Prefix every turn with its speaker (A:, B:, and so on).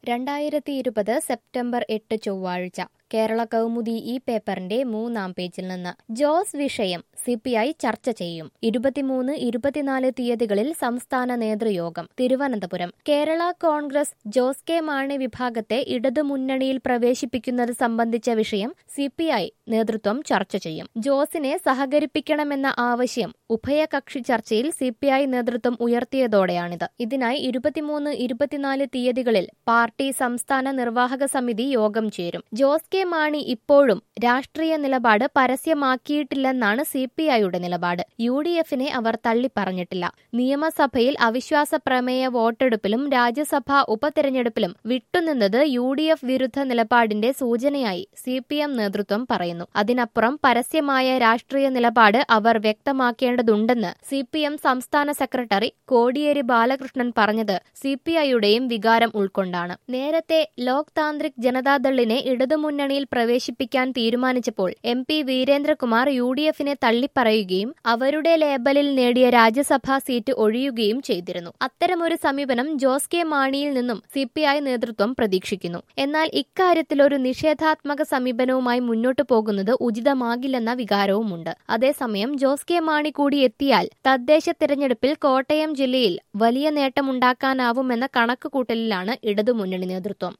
A: രണ്ടായിരത്തി ഇരുപത് സെപ്റ്റംബർ എട്ട് ചൊവ്വാഴ്ച കേരള കൗമുദി ഈ പേപ്പറിന്റെ മൂന്നാം പേജിൽ നിന്ന് ജോസ് വിഷയം സി പി ഐ ചർച്ച ചെയ്യും ഇരുപത്തിമൂന്ന് ഇരുപത്തിനാല് തീയതികളിൽ സംസ്ഥാന നേതൃയോഗം തിരുവനന്തപുരം കേരള കോൺഗ്രസ് ജോസ് കെ മാണി വിഭാഗത്തെ ഇടതുമുന്നണിയിൽ പ്രവേശിപ്പിക്കുന്നത് സംബന്ധിച്ച വിഷയം സി പി ഐ നേതൃത്വം ചർച്ച ചെയ്യും ജോസിനെ സഹകരിപ്പിക്കണമെന്ന ആവശ്യം ഉഭയകക്ഷി ചർച്ചയിൽ സി പി ഐ നേതൃത്വം ഉയർത്തിയതോടെയാണിത് ഇതിനായി ഇരുപത്തിമൂന്ന് ഇരുപത്തിനാല് തീയതികളിൽ പാർട്ടി സംസ്ഥാന നിർവാഹക സമിതി യോഗം ചേരും ജോസ് കെ മാണി ഇപ്പോഴും രാഷ്ട്രീയ നിലപാട് പരസ്യമാക്കിയിട്ടില്ലെന്നാണ് സി പി ഐയുടെ നിലപാട് യു ഡി എഫിനെ അവർ തള്ളിപ്പറഞ്ഞിട്ടില്ല നിയമസഭയിൽ അവിശ്വാസ പ്രമേയ വോട്ടെടുപ്പിലും രാജ്യസഭാ ഉപതെരഞ്ഞെടുപ്പിലും വിട്ടുനിന്നത് യു ഡി എഫ് വിരുദ്ധ നിലപാടിന്റെ സൂചനയായി സി പി എം നേതൃത്വം പറയുന്നു അതിനപ്പുറം പരസ്യമായ രാഷ്ട്രീയ നിലപാട് അവർ വ്യക്തമാക്കേണ്ടതുണ്ടെന്ന് സി പി എം സംസ്ഥാന സെക്രട്ടറി കോടിയേരി ബാലകൃഷ്ണൻ പറഞ്ഞത് സി പി ഐയുടെയും വികാരം ഉൾക്കൊണ്ടാണ് നേരത്തെ ലോക് താന്ത്രിക് ജനതാദളിനെ ഇടതുമുന്നണിയിൽ പ്രവേശിപ്പിക്കാൻ തീരുമാനിച്ചപ്പോൾ M P Veerendrakumar U D എഫിനെ തള്ളിപ്പറയുകയും അവരുടെ ലേബലിൽ നേടിയ രാജ്യസഭാ സീറ്റ് ഒഴിയുകയും ചെയ്തിരുന്നു അത്തരമൊരു സമീപനം ജോസ് കെ മാണിയിൽ നിന്നും സി പി ഐ നേതൃത്വം പ്രതീക്ഷിക്കുന്നു എന്നാൽ ഇക്കാര്യത്തിൽ ഒരു നിഷേധാത്മക സമീപനവുമായി മുന്നോട്ടു പോകുന്നത് ഉചിതമാകില്ലെന്ന വികാരവുമുണ്ട് അതേസമയം ജോസ് കെ മാണി കൂടി എത്തിയാൽ തദ്ദേശ തിരഞ്ഞെടുപ്പിൽ കോട്ടയം ജില്ലയിൽ വലിയ നേട്ടമുണ്ടാക്കാനാവുമെന്ന കണക്കുകൂട്ടലിലാണ് ഇടതുമുന്നണി നേതൃത്വം